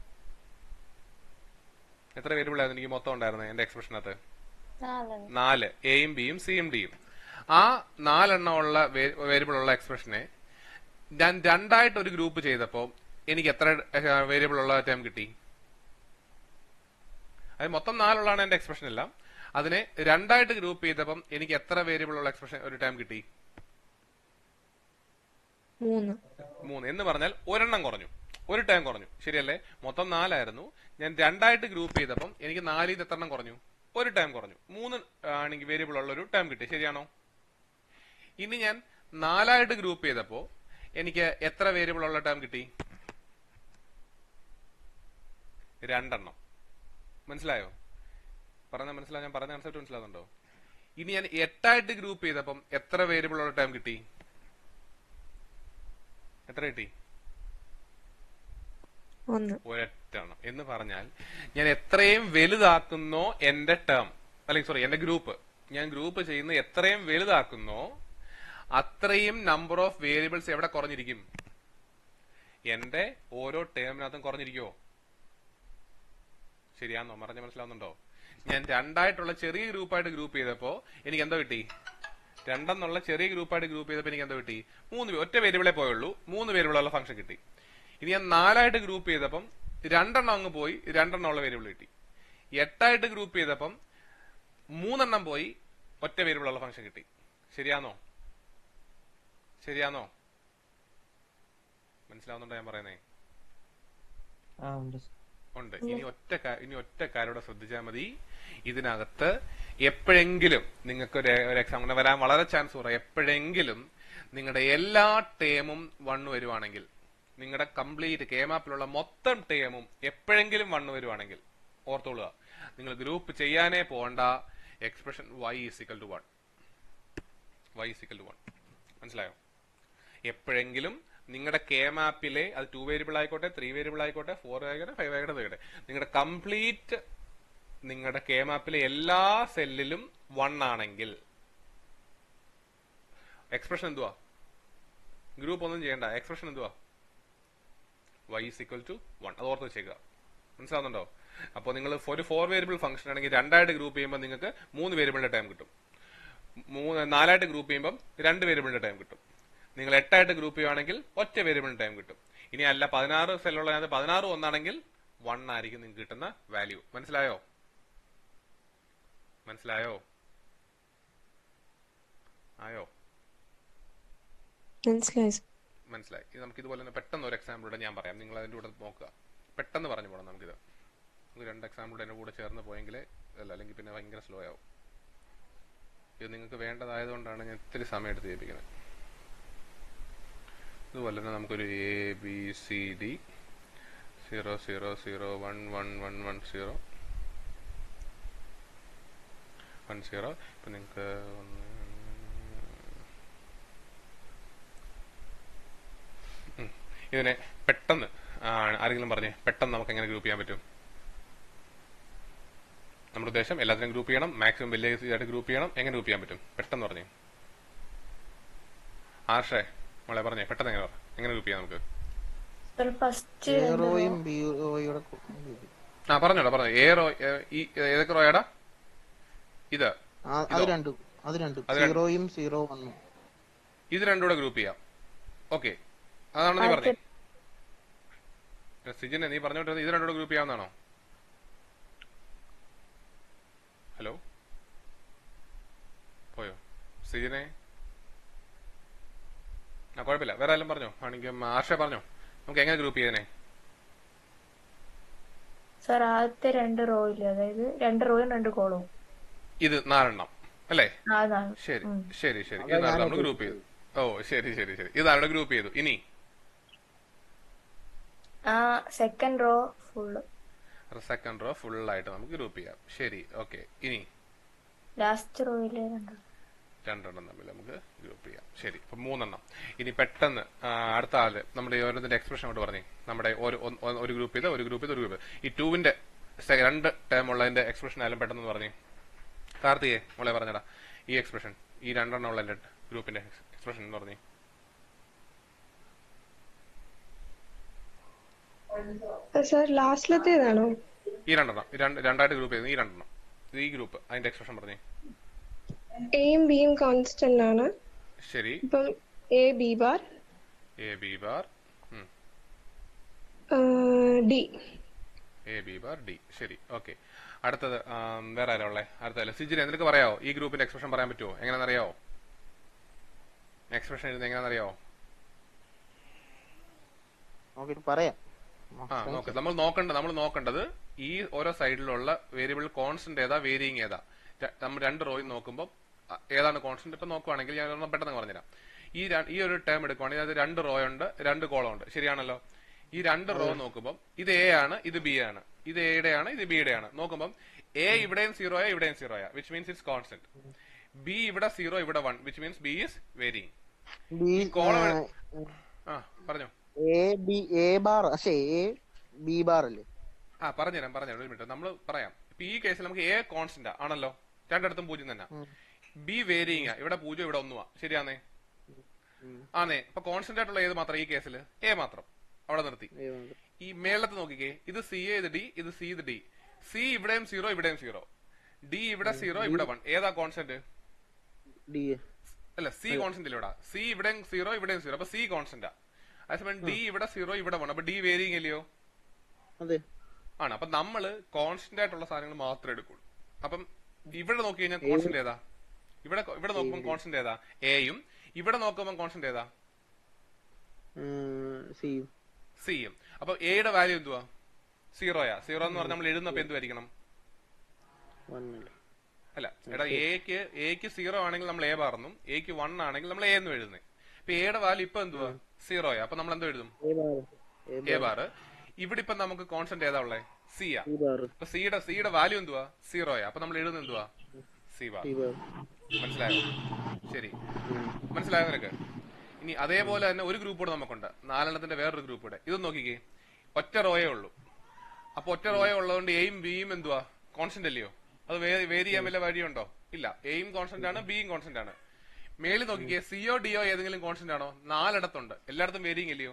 എത്ര വേരിയബിൾ ആയിരുന്നു എനിക്ക് മൊത്തം ഉണ്ടായിരുന്നത് എന്റെ എക്സ്പ്രഷനകത്ത് നാല് എയും ബിയും സിയും ഡിയും ആ നാലെണ്ണം ഉള്ള വേരിയബിൾ ഉള്ള എക്സ്പ്രഷനെ ഞാൻ രണ്ടായിട്ട് ഒരു ഗ്രൂപ്പ് ചെയ്തപ്പോ എനിക്ക് എത്ര വേരിയബിൾ ഉള്ള ടൈം കിട്ടി അത് മൊത്തം നാലുള്ളതാണ് എന്റെ എക്സ്പ്രഷൻ എല്ലാം അതിനെ രണ്ടായിട്ട് ഗ്രൂപ്പ് ചെയ്തപ്പം എനിക്ക് എത്ര വേരിയബിൾ ഉള്ള എക്സ്പ്രഷൻ ഒരു ടൈം കിട്ടി മൂന്ന് മൂന്ന് എന്ന് പറഞ്ഞാൽ ഒരെണ്ണം കുറഞ്ഞു ഒരു ടൈം കുറഞ്ഞു ശരിയല്ലേ മൊത്തം നാലായിരുന്നു ഞാൻ രണ്ടായിട്ട് ഗ്രൂപ്പ് ചെയ്തപ്പം എനിക്ക് നാലിൽ നിന്ന് എത്ര എണ്ണം കുറഞ്ഞു ഒരു ടൈം കുറഞ്ഞു മൂന്ന് ആണെങ്കിൽ വേരിയബിൾ ഉള്ള ഒരു ടൈം കിട്ടി ശരിയാണോ ഇനി ഞാൻ നാലായിട്ട് ഗ്രൂപ്പ് ചെയ്തപ്പോ എനിക്ക് എത്ര വേരിയബിൾ ഉള്ള ടൈം കിട്ടി രണ്ടെണ്ണം മനസ്സിലായോ പറഞ്ഞ മനസ്സിലായോ ഞാൻ പറഞ്ഞ കൺസെപ്റ്റ് മനസ്സിലാകുന്നുണ്ടോ ഇനി ഞാൻ എട്ടായിട്ട് ഗ്രൂപ്പ് ചെയ്തപ്പം എത്ര വേരിയബിൾ ഉള്ള ടൈം കിട്ടി എത്ര കിട്ടി ഒന്ന് ഒരെണ്ണം എന്ന് പറഞ്ഞാൽ ഞാൻ എത്രയും വലുതാക്കുന്നോ എന്റെ ടേം അല്ലെങ്കിൽ സോറി എന്റെ ഗ്രൂപ്പ് ഞാൻ ഗ്രൂപ്പ് ചെയ്യുന്ന എത്രയും വലുതാക്കുന്നോ അത്രയും നമ്പർ ഓഫ് വേരിയബിൾസ് എവിടെ കുറഞ്ഞിരിക്കും എന്റെ ഓരോ ടേമിനകത്തും കുറഞ്ഞിരിക്കുമോ ശരിയാണോ പറഞ്ഞ മനസ്സിലാവുന്നുണ്ടോ ഞാൻ രണ്ടായിട്ടുള്ള ചെറിയ ഗ്രൂപ്പായിട്ട് ഗ്രൂപ്പ് ചെയ്തപ്പോ എനിക്ക് എന്തോ കിട്ടി രണ്ടെന്നുള്ള ചെറിയ ഗ്രൂപ്പായിട്ട് ഗ്രൂപ്പ് ചെയ്തപ്പോ എനിക്ക് എന്തോ കിട്ടി മൂന്ന് പേ- ഒറ്റ വേരിയബിളെ പോയുള്ളൂ മൂന്ന് വേരിയബിളുള്ള ഫംഗ്ഷൻ കിട്ടി ഇനി ഞാൻ നാലായിട്ട് ഗ്രൂപ്പ് ചെയ്തപ്പം രണ്ടെണ്ണം അങ്ങ് പോയി രണ്ടെണ്ണം ഉള്ള വേരിയബിൾ കിട്ടി എട്ടായിട്ട് ഗ്രൂപ്പ് ചെയ്തപ്പം മൂന്നെണ്ണം പോയി ഒറ്റ വേരിയബിൾ ഉള്ള ഫംഗ്ഷൻ കിട്ടി ശരിയാണോ ശരിയാണോ മനസ്സിലാവുന്നുണ്ടോ ഞാൻ പറയുന്നേ ആ ഉണ്ട് ഉണ്ട് ഇനി ഒറ്റ കാ- ഇനി ഒറ്റ കാര്യം ശ്രദ്ധിച്ചാൽ മതി ഇതിനകത്ത് എപ്പോഴെങ്കിലും നിങ്ങൾക്ക് ഒരു ഒരു എക്സാം അങ്ങനെ വരാൻ വളരെ ചാൻസ് കുറവ് എപ്പോഴെങ്കിലും നിങ്ങളുടെ എല്ലാ ടേമും വണ്ണ് വരുവാണെങ്കിൽ നിങ്ങളുടെ കംപ്ലീറ്റ് കെ മാപ്പിലുള്ള മൊത്തം ടേമും എപ്പോഴെങ്കിലും വണ്ണ് വരുവാണെങ്കിൽ ഓർത്തോളുക നിങ്ങൾ ഗ്രൂപ്പ് ചെയ്യാനേ പോകണ്ട expression Y is equal to one Y is equal to one മനസ്സിലായോ എപ്പോഴെങ്കിലും നിങ്ങളുടെ കെ മാപ്പിലെ അത് ടു വേരിയബിൾ ആയിക്കോട്ടെ ത്രീ വേരിയബിൾ ആയിക്കോട്ടെ ഫോർ ആയിക്കോട്ടെ ഫൈവ് ആയിക്കോട്ടെ ആയിക്കോട്ടെ നിങ്ങളുടെ കംപ്ലീറ്റ് നിങ്ങളുടെ കെ മാപ്പിലെ എല്ലാ സെല്ലിലും വൺ ആണെങ്കിൽ എക്സ്പ്രഷൻ എന്തുവാ ഗ്രൂപ്പ് ഒന്നും ചെയ്യണ്ട എക്സ്പ്രഷൻ എന്തുവാ Y is equal to one അത് ഓർത്ത് വെച്ചേക്കുക മനസ്സിലാവുന്നുണ്ടോ അപ്പോൾ നിങ്ങൾ ഒരു ഫോർ വേരിയബിൾ ഫംഗ്ഷൻ ആണെങ്കിൽ രണ്ടായിട്ട് ഗ്രൂപ്പ് ചെയ്യുമ്പോൾ നിങ്ങൾക്ക് മൂന്ന് വേരിയബിളിന്റെ ടൈം കിട്ടും മൂന്ന് നാലായിട്ട് ഗ്രൂപ്പ് ചെയ്യുമ്പോൾ രണ്ട് വേരിയബിളിന്റെ ടൈം കിട്ടും നിങ്ങൾ എട്ടായിട്ട് ഗ്രൂപ്പ് ചെയ്യുവാണെങ്കിൽ ഒറ്റ വേരിയബിളിന്റെ ടൈം കിട്ടും ഇനി അല്ല പതിനാറ് സെല്ലുള്ളതിനകത്ത് പതിനാറ് ഒന്നാണെങ്കിൽ വൺ ആയിരിക്കും നിങ്ങൾക്ക് കിട്ടുന്ന വാല്യൂ മനസ്സിലായോ മനസ്സിലായോ ആയോ മനസ്സിലായി സർ. മനസ്സിലായി ഇത് നമുക്ക് ഇതുപോലെ തന്നെ പെട്ടെന്ന് ഒരു എക്സാമ്പിളൂടെ ഞാൻ പറയാം നിങ്ങൾ അതിന്റെ കൂടെ നോക്കുക പെട്ടെന്ന് പറഞ്ഞു പോകണം നമുക്കിത് നമുക്ക് രണ്ട് എക്സാമ്പിളുടെ എൻ്റെ കൂടെ ചേർന്ന് പോയെങ്കിലേ അല്ല അല്ലെങ്കിൽ പിന്നെ ഭയങ്കര സ്ലോ ആവും ഇത് നിങ്ങൾക്ക് വേണ്ടതായതുകൊണ്ടാണ് ഞാൻ ഇത്തിരി സമയം എടുത്ത് ചെയ്യിപ്പിക്കുന്നത് ഇതുപോലെ തന്നെ നമുക്കൊരു A B C D zero zero zero one one one one zero one zero ഇപ്പൊ നിങ്ങൾക്ക് ഒന്ന് ഉം. ഇതിനെ പെട്ടെന്ന് ആ, ആരെങ്കിലും പറഞ്ഞേ പെട്ടെന്ന് നമുക്ക് എങ്ങനെ ഗ്രൂപ്പ് ചെയ്യാൻ പറ്റും നമ്മുടെ ഉദ്ദേശം എല്ലാത്തിനും ഗ്രൂപ്പ് ചെയ്യണം മാക്സിമം വലിയ ആയിട്ട് ഗ്രൂപ്പ് ചെയ്യണം എങ്ങനെ ഗ്രൂപ്പ് ചെയ്യാൻ പറ്റും പെട്ടെന്ന് പറഞ്ഞേ ആർഷേ മോളെ പറഞ്ഞേ പെട്ടെന്ന് എങ്ങനെ പറ എങ്ങനെ ഗ്രൂപ്പ് ചെയ്യാം നമുക്ക് സർ ഫസ്റ്റ് എ റോയും ബി റോയുടെ ആ പറഞ്ഞോടാ പറഞ്ഞു ഏ റോ ഏ, ഈ ഏതൊക്കെ റോയാടാ ഇത് അത് രണ്ടും അത് രണ്ടും അത് രണ്ടും. സീറോയും സീറോ വണ്ണും ഇത് രണ്ടും കൂടെ ഗ്രൂപ്പ് ചെയ്യാം ഓക്കെ അതാണ് നീ പറഞ്ഞേ സിജിനെ നീ പറഞ്ഞോണ്ടിരുന്നത് ഇത് രണ്ടും കൂടെ ഗ്രൂപ്പ് ചെയ്യാവുന്നതാണോ ഹലോ പോയോ സിജിനെ ആ കുഴപ്പമില്ല വേറെ ആരും പറഞ്ഞോ ആണെങ്കിൽ ആർഷ പറഞ്ഞോ നമുക്ക് എങ്ങനെ ഗ്രൂപ്പ് ചെയ്തേനെ സർ ആദ്യത്തെ രണ്ട് റോയില് അതായത് രണ്ട് റോയും രണ്ട് കോളവും ഇത് നാലെണ്ണം അല്ലേ അതാണ് ശരി ശരി ശരി ഇത് നാലെണ്ണം നമ്മൾ ഗ്രൂപ്പ് ചെയ്തു ഓ ശരി ശരി ശരി ഇതാണ് ഗ്രൂപ്പ് ചെയ്തു ഇനി ആ second row full second row full ആയിട്ട് നമുക്ക് ഗ്രൂപ്പ് ചെയ്യാം ശരി ഓക്കെ ഇനി ലാസ്റ്റ് റോയില് രണ്ട് രണ്ടെണ്ണം തമ്മിൽ നമുക്ക് ഗ്രൂപ്പ് ചെയ്യാം ശരി ഇപ്പൊ മൂന്നെണ്ണം ഇനി പെട്ടെന്ന് ആ, അടുത്ത ആള് നമ്മുടെ ഈ ഓരോന്നിന്റെ എക്സ്പ്രഷൻ കൊണ്ട് പറഞ്ഞു നമ്മുടെ ഒരു ഒന്ന് ഒന്ന് ഒരു ഗ്രൂപ്പ് ചെയ്ത് ഒരു ഗ്രൂപ്പ് ചെയ്ത് ഒരു ഗ്രൂപ്പ് ഈ ടൂവിന്റെ രണ്ട് ടേം ഉള്ളതിന്റെ എക്സ്പ്രഷൻ ആയാലും പെട്ടെന്ന് പറഞ്ഞു കാർത്തികേ മോളെ പറഞ്ഞടാ ഈ എക്സ്പ്രഷൻ ഈ രണ്ടെണ്ണം ഉള്ള ഗ്രൂപ്പിന്റെ എക്സ്പ്രഷൻ എന്ന് പറഞ്ഞു സാർ ലാസ്റ്റിലത്തേതാണോ ഈ രണ്ടെണ്ണം ഈ രണ്ട് രണ്ടായിട്ട് ഗ്രൂപ്പ് ചെയ്ത് ഈ രണ്ടെണ്ണം ഇത് ഈ ഗ്രൂപ്പ് അതിന്റെ എക്സ്പ്രഷൻ പറഞ്ഞു എയും ബിയും കോൺസ്റ്റന്റ് ആണ് ശരി ഇപ്പം A B bar A B bar D A B bar D ശരി ഓക്കെ അടുത്തത് ആം, വേറെ ആരാ ഉള്ളേ അടുത്തല്ല സിജിന് നിനക്ക് പറയാവോ ഈ ഗ്രൂപ്പിന്റെ എക്സ്പ്രഷൻ പറയാൻ പറ്റുമോ എങ്ങനെയാണെന്ന് അറിയാവോ എക്സ്പ്രഷൻ എഴുതുന്നത് എങ്ങനെയാണെന്ന് അറിയാവോ നോക്കിട്ട് പറയാം ആ നോക്ക് നമ്മൾ നോക്കണ്ട നമ്മൾ നോക്കേണ്ടത് ഈ ഓരോ സൈഡിലുള്ള വേരിയബിൾ കോൺസ്റ്റന്റ് ഏതാ വേരിയിങ് ഏതാ ര- നമ്മൾ രണ്ട് റോയും നോക്കുമ്പോൾ അ- ഏതാണ് കോൺസ്റ്റന്റ് ഇപ്പൊ നോക്കുവാണെങ്കിൽ ഞാൻ ഒരെണ്ണം പെട്ടെന്ന് പറഞ്ഞുതരാം ഈ ര- ഈ ഒരു ടേം എടുക്കുവാണെങ്കിൽ അത് രണ്ട് റോ ഉണ്ട് രണ്ട് കോളം ഉണ്ട് ശരിയാണല്ലോ ഈ രണ്ട് റോ നോക്കുമ്പോൾ ഇത് എ ആണ് ഇത് ബി ആണ് ഇത് എയുടെ ആണ് ഇത് ബിയുടെ ആണ് നോക്കുമ്പോൾ എ ഇവിടെയും സീറോയാ ഇവിടെയും സീറോയാ which means it's constant B ഇവിടെ സീറോ ഇവിടെ one which means B is varying B column ആ പറഞ്ഞോ എ ബി എ ബാർ പക്ഷേ എ ബി ബാർ അല്ലേ ആ പറഞ്ഞുതരാം പറഞ്ഞുതരാം ഒരു മിനിറ്റ് നമ്മൾ പറയാം ഇപ്പൊ ഈ കേസിൽ നമുക്ക് എ കോൺസ്റ്റന്റ് ആണല്ലോ രണ്ടിടത്തും പൂജ്യം തന്നെ ബി വേരിയിങ് ഇവിടെ പൂജ്യം ഇവിടെ ഒന്നുമാ ശരിയാന്നേ ആന്നേ അപ്പൊ കോൺസ്റ്റന്റ് ആയിട്ടുള്ള ഏത് മാത്രം ഈ കേസിൽ എ മാത്രം അവിടെ നിർത്തി A ബാർ. ഈ മേളത്ത് നോക്കിക്കേ ഇത് സി ഇത് ഡി ഇത് സി ഇത് ഡി സി ഇവിടെയും സീറോ ഇവിടെയും സീറോ ഡി ഇവിടെ സീറോ ഇവിടെ വൺ ഏതാ കോൺസ്റ്റന്റ് ഡി അല്ല സി കോൺസ്റ്റന്റ് ഇല്ല ഇവിടെ സി ഇവിടെയും സീറോ ഇവിടെയും സീറോ അപ്പൊ സി കോൺസ്റ്റന്റാ അതേസമയം ഡി ഇവിടെ സീറോ ഇവിടെ വൺ അപ്പൊ ഡി വേരിയിങ് അല്ലയോ അതെ ആണ് അപ്പൊ നമ്മള് കോൺസ്റ്റന്റ് ആയിട്ടുള്ള സാധനങ്ങൾ മാത്രമേ എടുക്കുള്ളൂ അപ്പം ഇവിടെ നോക്കി കഴിഞ്ഞാൽ കോൺസ്റ്റന്റ് ഏതാ ഇവിടെ ഇവിടെ നോക്കുമ്പോൾ കോൺസ്റ്റന്റ് ഏതാ എയും ഇവിടെ നോക്കുമ്പോൾ കോൺസ്റ്റന്റ് ഏതാ സി സിയും അപ്പൊ എയുടെ വാല്യൂ എന്തുവാ സീറോയാ സീറോ എന്ന് പറഞ്ഞാൽ നമ്മൾ എഴുതുന്നപ്പോ എന്തുവായിരിക്കണം വൺ അല്ലേ അല്ല എടാ എക്ക് എക്ക് സീറോ ആണെങ്കിൽ നമ്മൾ എ പറഞ്ഞും എക്ക് വൺ ആണെങ്കിൽ നമ്മൾ എ എന്ന് എഴുതുന്നത് ഇപ്പൊ എയുടെ വാല്യൂ ഇപ്പൊ എന്തുവാ സീറോയാ അപ്പൊ നമ്മൾ എന്തോ എഴുതും A bar A A bar ഇവിടെ ഇപ്പൊ നമുക്ക് കോൺസ്റ്റന്റ് ഏതാ ഉള്ളേ സിയാ സി ബാർ അപ്പൊ സിയുടെ സിയുടെ വാല്യൂ എന്തുവാ സീറോയാ അപ്പൊ നമ്മൾ എഴുതുന്നത് എന്തുവാ സി ബാർ സി ബാർ മനസ്സിലായോ ശരി മനസ്സിലായോ നിനക്ക് ഇനി അതേപോലെ തന്നെ ഒരു ഗ്രൂപ്പ് കൂടെ നമുക്കുണ്ട് നാലെണ്ണത്തിന്റെ വേറൊരു ഗ്രൂപ്പ് കൂടെ ഇതൊന്ന് നോക്കിക്കേ ഒറ്റ റോയേ ഉള്ളൂ അപ്പൊ ഒറ്റ റോയേ ഉള്ളതുകൊണ്ട് എയും ബിയും എന്തുവാ കോൺസ്റ്റന്റ് അല്ലയോ അത് വേരി ചെയ്യാൻ വല്ല വഴിയുണ്ടോ ഇല്ല എയും കോൺസ്റ്റന്റ് ആണ് ബിയും കോൺസ്റ്റന്റ് ആണ് മേളിൽ നോക്കിക്കേ സിയോ ഡിയോ ഏതെങ്കിലും കോൺസ്റ്റന്റ് ആണോ നാലിടത്തുണ്ട് എല്ലായിടത്തും വേരിയിങ് അല്ലയോ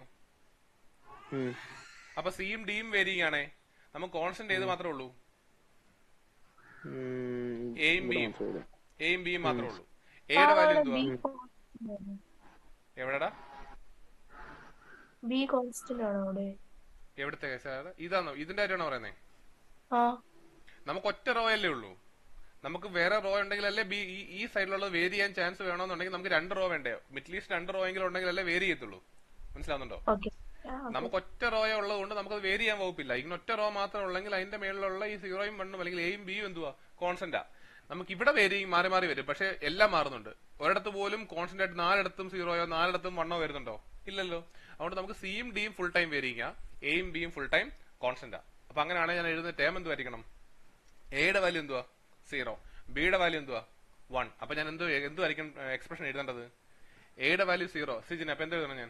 അപ്പൊ സിയും ഡിയും വേരിയിങ് ആണേ നമുക്ക് കോൺസ്റ്റന്റ് ഏത് മാത്രമേ ഉള്ളൂ എയും ബിയും എയും ബിയും മാത്രമേ ഉള്ളൂ എയുടെ വാല്യൂ എന്തുവാ എവിടെടാ ബി കോൺസ്റ്റന്റ് ആണോ അവിടെ എവിടുത്തെ കേസാണ് ഇതാണോ ഇതിന്റെ കാര്യമാണോ പറയുന്നേ ആ നമുക്ക് ഒറ്റ റോ അല്ലേ ഉള്ളൂ നമുക്ക് വേറെ റോ ഉണ്ടെങ്കിലല്ലേ ബി ഈ ഈ സൈഡിലുള്ളത് വേരി ചെയ്യാൻ ചാൻസ് വേണമെന്നുണ്ടെങ്കിൽ നമുക്ക് രണ്ട് റോ വേണ്ടേ അറ്റ്ലീസ്റ്റ് രണ്ട് റോ എങ്കിലും ഉണ്ടെങ്കിലല്ലേ വേരി ചെയ്യത്തുള്ളൂ മനസ്സിലാവുന്നുണ്ടോ ഓക്കെ നമുക്ക് ഒറ്റ റോയെ ഉള്ളതുകൊണ്ട് നമുക്കത് വേരി ചെയ്യാൻ വകുപ്പില്ല ഇങ്ങനെ ഒറ്റ റോ മാത്രം ഉള്ളെങ്കിൽ അതിന്റെ മേളിലുള്ള ഈ സീറോയും വണ്ണും അല്ലെങ്കിൽ എയും ബിയും എന്തുവാ കോൺസ്റ്റന്റാ നമുക്ക് ഇവിടെ വേരിയും മാറി മാറി വരും പക്ഷെ എല്ലാം മാറുന്നുണ്ട് ഒരിടത്ത് പോലും കോൺസ്റ്റന്റ് ആയിട്ട് നാലിടത്തും സീറോയോ നാലിടത്തും വണ്ണോ വരുന്നുണ്ടോ ഇല്ലല്ലോ അതുകൊണ്ട് നമുക്ക് സിയും ഡിയും ഫുൾ ടൈം വേരിയിങ്ങ എയും ബിയും ഫുൾ ടൈം കോൺസ്റ്റന്റാ അപ്പൊ അങ്ങനെയാണെങ്കിൽ ഞാൻ എഴുതുന്ന ടേം എന്തുമായിരിക്കണം എയുടെ വാല്യൂ എന്തുവാ സീറോ ബിയുടെ വാല്യൂ എന്തുവാ വൺ അപ്പൊ ഞാൻ എന്തോ എന്തുമായിരിക്കും എക്സ്പ്രഷൻ എഴുതേണ്ടത് എയുടെ വാല്യൂ സീറോ സിജിന് അപ്പൊ എന്ത് എഴുതണം ഞാൻ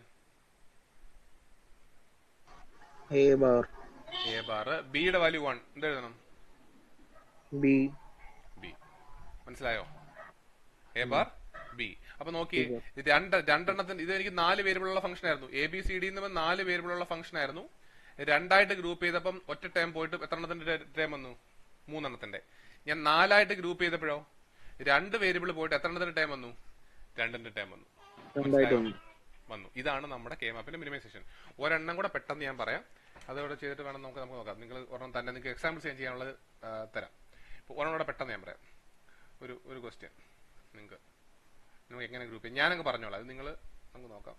എ ബാർ എ ബാർ ബിയുടെ വാല്യൂ വൺ എന്ത് എഴുതണം ബി ബി മനസ്സിലായോ എ ബാർ ബി അപ്പൊ നോക്കി രണ്ട് രണ്ടെണ്ണത്തിന് ഇത് എനിക്ക് നാല് വേരിയബിളുള്ള ഫംഗ്ഷൻ ആയിരുന്നു എ ബി സി ഡി എന്ന് പറഞ്ഞ നാല് വേരിയബിളുള്ള ഫംഗ്ഷൻ ആയിരുന്നു രണ്ടായിട്ട് ഗ്രൂപ്പ് ചെയ്തപ്പം ഒറ്റ ടൈം പോയിട്ട് എത്ര എണ്ണത്തിന്റെ ടൈം വന്നു മൂന്നെണ്ണത്തിന്റെ ഞാൻ നാലായിട്ട് ഗ്രൂപ്പ് ചെയ്തപ്പോഴോ രണ്ട് വേരിയബിൾ പോയിട്ട് എത്ര എണ്ണത്തിന്റെ ടൈം വന്നു രണ്ടിന്റെ ടൈം വന്നു രണ്ടായിട്ട് വന്നു വന്നു ഇതാണ് നമ്മുടെ കെ മാപ്പിന്റെ മിനിമൈസേഷൻ ഒരെണ്ണം കൂടെ പെട്ടെന്ന് ഞാൻ പറയാം അതോടെ ചെയ്തിട്ട് വേണം നമുക്ക് നമുക്ക് നോക്കാം നിങ്ങൾ ഒരെണ്ണം തന്നെ നിങ്ങൾക്ക് എക്സാമ്പിൾസ് ഞാൻ ചെയ്യാനുള്ളത് ആ, തരാം ഇപ്പൊ ഒരെണ്ണം കൂടെ പെട്ടെന്ന് ഞാൻ പറയാം ഒരു ഒരു ക്വസ്റ്റ്യൻ നിങ്ങൾക്ക് നിങ്ങൾക്ക് എങ്ങനെ ഗ്രൂപ്പ് ചെയ്യാം ഞാനങ്ങ് പറഞ്ഞോളാം അത് നിങ്ങൾ നമുക്ക് നോക്കാം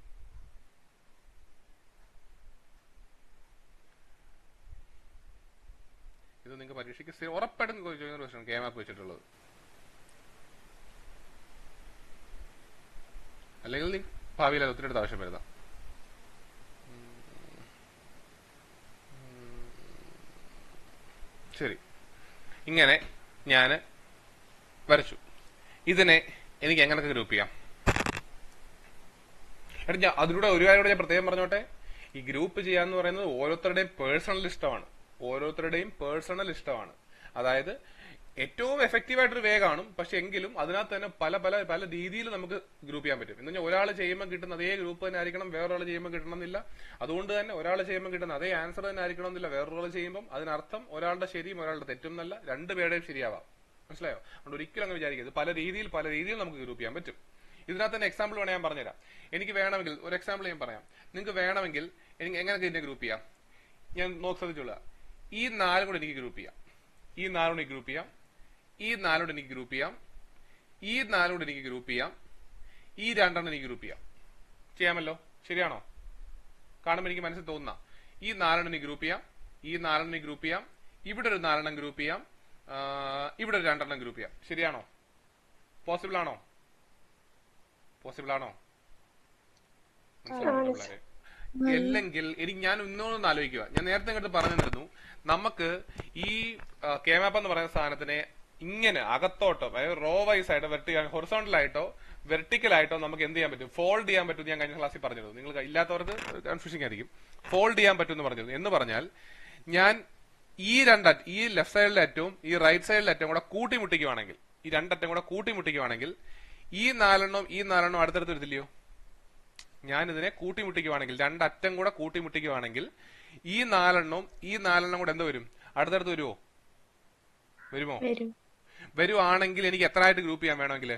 ഇത് നിങ്ങൾക്ക് പരീക്ഷയ്ക്ക് സ്ഥിരം ഉറപ്പായിട്ടും ചോദിക്കുന്ന ക്വസ്റ്റ്യൻ കെ മാപ്പ് വെച്ചിട്ടുള്ളത് അല്ലെങ്കിൽ നീ ഭാവിയിൽ അത് ഒത്തിരി അടുത്ത് ആവശ്യം വരുന്ന ശരി ഇങ്ങനെ ഞാൻ വരച്ചു ഇതിനെ എനിക്ക് എങ്ങനെയൊക്കെ ഗ്രൂപ്പ് ചെയ്യാം എടാ ഞാൻ അതിലൂടെ ഒരു കാര്യം കൂടെ ഞാൻ പ്രത്യേകം പറഞ്ഞോട്ടെ ഈ ഗ്രൂപ്പ് ചെയ്യാന്ന് പറയുന്നത് ഓരോരുത്തരുടെയും പേഴ്സണൽ ഇഷ്ടമാണ് ഓരോരുത്തരുടെയും പേഴ്സണൽ ഇഷ്ടമാണ് അതായത് ഏറ്റവും എഫക്റ്റീവ് ആയിട്ടൊരു വേ കാണും പക്ഷെ എങ്കിലും അതിനകത്ത് തന്നെ പല പല പല രീതിയിൽ നമുക്ക് ഗ്രൂപ്പ് ചെയ്യാൻ പറ്റും എന്ന് പറഞ്ഞാൽ ഒരാൾ ചെയ്യുമ്പോൾ കിട്ടുന്ന അതേ ഗ്രൂപ്പ് തന്നെ ആയിരിക്കണം വേറൊരാൾ ചെയ്യുമ്പോൾ കിട്ടണമെന്നില്ല അതുകൊണ്ട് തന്നെ ഒരാൾ ചെയ്യുമ്പോൾ കിട്ടുന്ന അതേ ആൻസർ തന്നെ ആയിരിക്കണമെന്നില്ല വേറൊരാൾ ചെയ്യുമ്പോൾ അതിനർത്ഥം ഒരാളുടെ ശരിയും ഒരാളുടെ തെറ്റും എന്നല്ല രണ്ടുപേരുടെയും ശരിയാവാം മനസ്സിലായോ അതുകൊണ്ട് ഒരിക്കലും അങ്ങനെ വിചാരിക്കരുത് പല രീതിയിൽ പല രീതിയിൽ നമുക്ക് ഗ്രൂപ്പ് ചെയ്യാൻ പറ്റും ഇതിനകത്ത് തന്നെ എക്സാമ്പിൾ വേണേ ഞാൻ പറഞ്ഞുതരാം എനിക്ക് വേണമെങ്കിൽ ഒരു എക്സാമ്പിൾ ഞാൻ പറയാം നിങ്ങൾക്ക് വേണമെങ്കിൽ എനിക്ക് എങ്ങനെയൊക്കെ ഇതിനെ ഗ്രൂപ്പ് ചെയ്യാം ഞാൻ നോക്കി ശ്രദ്ധിച്ചോളുക ഈ നാലും കൂടെ എനിക്ക് ഗ്രൂപ്പ് ചെയ്യാം ഈ നാലും കൂടെ ഗ്രൂപ്പ് ചെയ്യാം ഈ നാലോട് എനിക്ക് ഗ്രൂപ്പ് ചെയ്യാം ഈ നാലോട് എനിക്ക് ഗ്രൂപ്പ് ചെയ്യാം ഈ രണ്ടെണ്ണം എനിക്ക് ഗ്രൂപ്പ് ചെയ്യാം ചെയ്യാമല്ലോ ശരിയാണോ കാണുമ്പോൾ എനിക്ക് മനസ്സിൽ തോന്നുന്ന ഈ നാലെണ്ണം എനിക്ക് ഗ്രൂപ്പ് ചെയ്യാം ഈ നാലെണ്ണം എനിക്ക് ഗ്രൂപ്പ് ചെയ്യാം ഇവിടെ ഒരു നാലെണ്ണം ഗ്രൂപ്പ് ചെയ്യാം ആ, ഇവിടെ ഒരു രണ്ടെണ്ണം ഗ്രൂപ്പ് ചെയ്യാം ശരിയാണോ പോസിബിൾ ആണോ പോസിബിൾ ആണോ മനസ്സിലാവുന്നുണ്ടോ പിള്ളേരെ? അല്ലെങ്കിൽ എനിക്ക് ഞാൻ ഇന്നോടൊന്ന് ആലോചിക്കുക ഞാൻ നേരത്തെ ഇങ്ങോട്ട് പറഞ്ഞു തന്നിരുന്നു നമുക്ക് ഈ കേമാപ്പ് എന്ന് പറയുന്ന സാധനത്തിനെ ഇങ്ങനെ അകത്തോട്ടോ അതായത് റോ വൈസ് ആയിട്ടോ വെർട്ടിക്കൽ ഹൊറിസോണ്ടൽ ആയിട്ടോ വെർട്ടിക്കൽ ആയിട്ടോ നമുക്ക് എന്ത് ചെയ്യാൻ പറ്റും ഫോൾഡ് ചെയ്യാൻ പറ്റും ഞാൻ കഴിഞ്ഞ ക്ലാസ്സിൽ പറഞ്ഞിരുന്നു നിങ്ങൾ ഇല്ലാത്തവർക്ക് കൺഫ്യൂഷൻ ആയിരിക്കും ഫോൾഡ് ചെയ്യാൻ പറ്റും എന്ന് പറഞ്ഞിരുന്നു എന്ന് പറഞ്ഞാൽ ഞാൻ ഈ രണ്ടറ്റ് ഈ ലെഫ്റ്റ് സൈഡിലെ അറ്റവും ഈ റൈറ്റ് സൈഡിലെ അറ്റവും കൂടെ കൂട്ടിമുട്ടിക്കുവാണെങ്കിൽ ഈ രണ്ടറ്റം കൂടെ കൂട്ടിമുട്ടിക്കുവാണെങ്കിൽ ഈ നാലെണ്ണവും ഈ നാലെണ്ണവും അടുത്തടുത്ത് വരത്തില്ലയോ ഞാൻ ഇതിനെ കൂട്ടിമുട്ടിക്കുവാണെങ്കിൽ രണ്ടറ്റം കൂടെ കൂട്ടിമുട്ടിക്കുവാണെങ്കിൽ ഈ നാലെണ്ണവും ഈ നാലെണ്ണം കൂടെ എന്ത് വരും അടുത്തടുത്ത് വരുമോ വരുമോ വരും വരുവാണെങ്കിൽ എനിക്ക് എത്ര ആയിട്ട് ഗ്രൂപ്പ് ചെയ്യാൻ വേണമെങ്കിൽ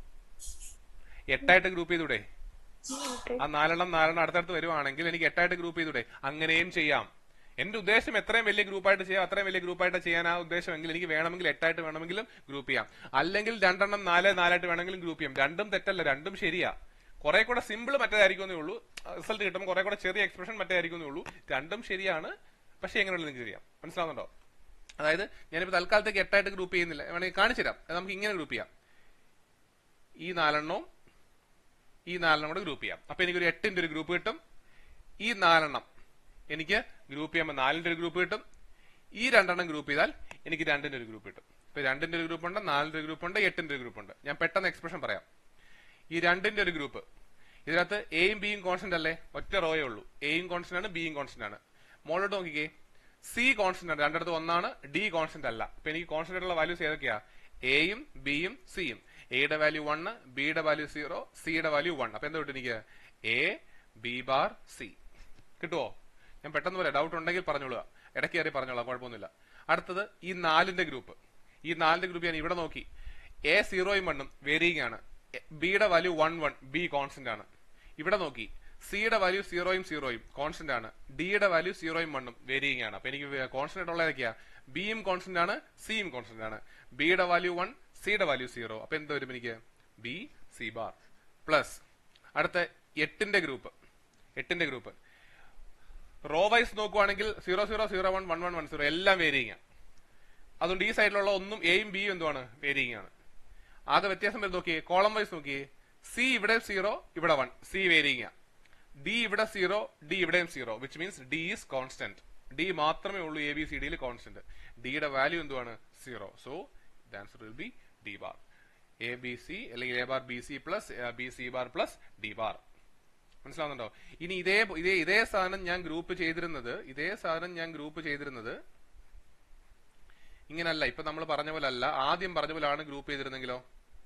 എട്ടായിട്ട് ഗ്രൂപ്പ് ചെയ്തൂടെ ആ നാലെണ്ണം നാലെണ്ണം അടുത്തടുത്ത് വരുവാണെങ്കിൽ എനിക്ക് എട്ടായിട്ട് ഗ്രൂപ്പ് ചെയ്തൂടെ അങ്ങനെയും ചെയ്യാം എന്റെ ഉദ്ദേശം എത്രയും വലിയ ഗ്രൂപ്പായിട്ട് ചെയ്യാം അത്രയും വലിയ ഗ്രൂപ്പായിട്ട് ചെയ്യാൻ ആ ഉദ്ദേശമെങ്കിൽ എനിക്ക് വേണമെങ്കിൽ എട്ടായിട്ട് വേണമെങ്കിലും ഗ്രൂപ്പ് ചെയ്യാം അല്ലെങ്കിൽ രണ്ടെണ്ണം നാല് നാലായിട്ട് വേണമെങ്കിലും ഗ്രൂപ്പ് ചെയ്യാം രണ്ടും തെറ്റല്ല രണ്ടും ശരിയാ കുറെ കൂടെ സിമ്പിൾ മറ്റേതായിരിക്കുമെന്നേ ഉള്ളൂ റിസൾട്ട് കിട്ടുമ്പോൾ കുറെ കൂടെ ചെറിയ എക്സ്പ്രഷൻ മറ്റേതായിരിക്കുമെന്നേ ഉള്ളൂ രണ്ടും ശരിയാണ് പക്ഷെ എങ്ങനെയുള്ള നിങ്ങൾക്ക് ചെയ്യാം മനസ്സിലാവുന്നുണ്ടോ അതായത് ഞാനിപ്പോ തൽക്കാലത്തേക്ക് എട്ടായിട്ട് ഗ്രൂപ്പ് ചെയ്യുന്നില്ല വേണമെങ്കിൽ കാണിച്ചു തരാം അത് നമുക്ക് ഇങ്ങനെ ഗ്രൂപ്പ് ചെയ്യാം ഈ നാലെണ്ണവും ഈ നാലെണ്ണം കൂടെ ഗ്രൂപ്പ് ചെയ്യാം അപ്പൊ എനിക്കൊരു എട്ടിന്റെ ഒരു ഗ്രൂപ്പ് കിട്ടും ഈ നാലെണ്ണം എനിക്ക് ഗ്രൂപ്പ് ചെയ്യുമ്പോൾ നാലിന്റെ ഒരു ഗ്രൂപ്പ് കിട്ടും ഈ രണ്ടെണ്ണം ഗ്രൂപ്പ് ചെയ്താൽ എനിക്ക് രണ്ടിന്റെ ഒരു ഗ്രൂപ്പ് കിട്ടും ഇപ്പൊ രണ്ടിന്റെ ഒരു ഗ്രൂപ്പ് ഉണ്ട് നാലിന്റെ ഒരു ഗ്രൂപ്പ് ഉണ്ട് എട്ടിന്റെ ഒരു ഗ്രൂപ്പ് ഉണ്ട് ഞാൻ പെട്ടെന്ന് എക്സ്പ്രഷൻ പറയാം ഈ രണ്ടിന്റെ ഒരു ഗ്രൂപ്പ് ഇതിനകത്ത് എയും ബിയും കോൺസ്റ്റന്റ് അല്ലേ ഒറ്റ റോയേ ഉള്ളൂ എയും കോൺസ്റ്റന്റ് ആണ് ബിയും കോൺസ്റ്റന്റ് ആണ് മോളോട്ട് നോക്കിക്കേ സി കോൺസ്റ്റന്റ് ആണ് രണ്ടിടത്ത് ഒന്നാണ് ഡി കോൺസ്റ്റന്റ് അല്ല ഇപ്പൊ എനിക്ക് കോൺസ്റ്റന്റ് ആയിട്ടുള്ള വാല്യൂസ് ഏതൊക്കെയാ എയും ബിയും സിയും എയുടെ വാല്യൂ വണ് ബിയുടെ വാല്യൂ സീറോ സിയുടെ വാല്യൂ വൺ അപ്പൊ എന്താ കിട്ടും എനിക്ക് എ ബി ബാർ സി കിട്ടുമോ ഞാൻ പെട്ടെന്ന് പറയാം ഡൗട്ട് ഉണ്ടെങ്കിൽ പറഞ്ഞോളുക ഇടയ്ക്ക് കയറി പറഞ്ഞോളാം കുഴപ്പമൊന്നുമില്ല അടുത്തത് ഈ നാലിന്റെ ഗ്രൂപ്പ് ഈ നാലിന്റെ ഗ്രൂപ്പ് ഞാൻ ഇവിടെ നോക്കി എ സീറോയും വണ്ണും വേരിയിങ് ആണ് ബിയുടെ value one one B constant ആണ് ഇവിടെ നോക്കി സിയുടെ വാല്യൂ സീറോയും സീറോയും കോൺസ്റ്റന്റ് ആണ് ഡിയുടെ വാല്യൂ സീറോയും വണ്ണും വേരിയിങ് ആണ് അപ്പൊ എനിക്ക് കോൺസ്റ്റന്റ് ഉള്ള ഏതൊക്കെയാ ബിയും കോൺസ്റ്റന്റ് ആണ് സിയും കോൺസ്റ്റന്റ് ആണ് ബിയുടെ വാല്യൂ വൺ സിയുടെ വാല്യൂ സീറോ അപ്പൊ എന്ത് വരും എനിക്ക് ബി സി ബാർ പ്ലസ് അടുത്ത എട്ടിന്റെ ഗ്രൂപ്പ് എട്ടിന്റെ ഗ്രൂപ്പ് റോ വൈസ് നോക്കുവാണെങ്കിൽ zero zero zero one one one one zero എല്ലാം വേരിയിങ് ആണ് അതുകൊണ്ട് ഈ സൈഡിലുള്ള ഒന്നും എയും ബിയും എന്തുവാണ് വേരിയിങ് ആണ് ആകെ വ്യത്യാസം വരും നോക്കിയേ കോളം വൈസ് നോക്കിയേ സി ഇവിടെ സീറോ ഇവിടെ വൺ സി വേരിയിങ് ആണ് ഡി ഇവിടെ സീറോ ഡി ഇവിടെയും zero which means D is constant D മാത്രമേ ഉള്ളൂ എ ബി സി ഡിയിൽ കോൺസ്റ്റന്റ് ഡിയുടെ വാല്യൂ എന്തുവാണ് zero so answer will be D bar A B C അല്ലെങ്കിൽ A bar B C plus B C bar plus D bar മനസ്സിലാവുന്നുണ്ടോ ഇനി ഇതേ ഇതേ ഇതേ സാധനം ഞാൻ ഗ്രൂപ്പ് ചെയ്തിരുന്നത് ഇതേ സാധനം ഞാൻ ഗ്രൂപ്പ് ചെയ്തിരുന്നത് ഇങ്ങനല്ല ഇപ്പൊ നമ്മൾ പറഞ്ഞ പോലെ അല്ല ആദ്യം പറഞ്ഞ പോലെയാണ് ഗ്രൂപ്പ് ചെയ്തിരുന്നെങ്കിലോ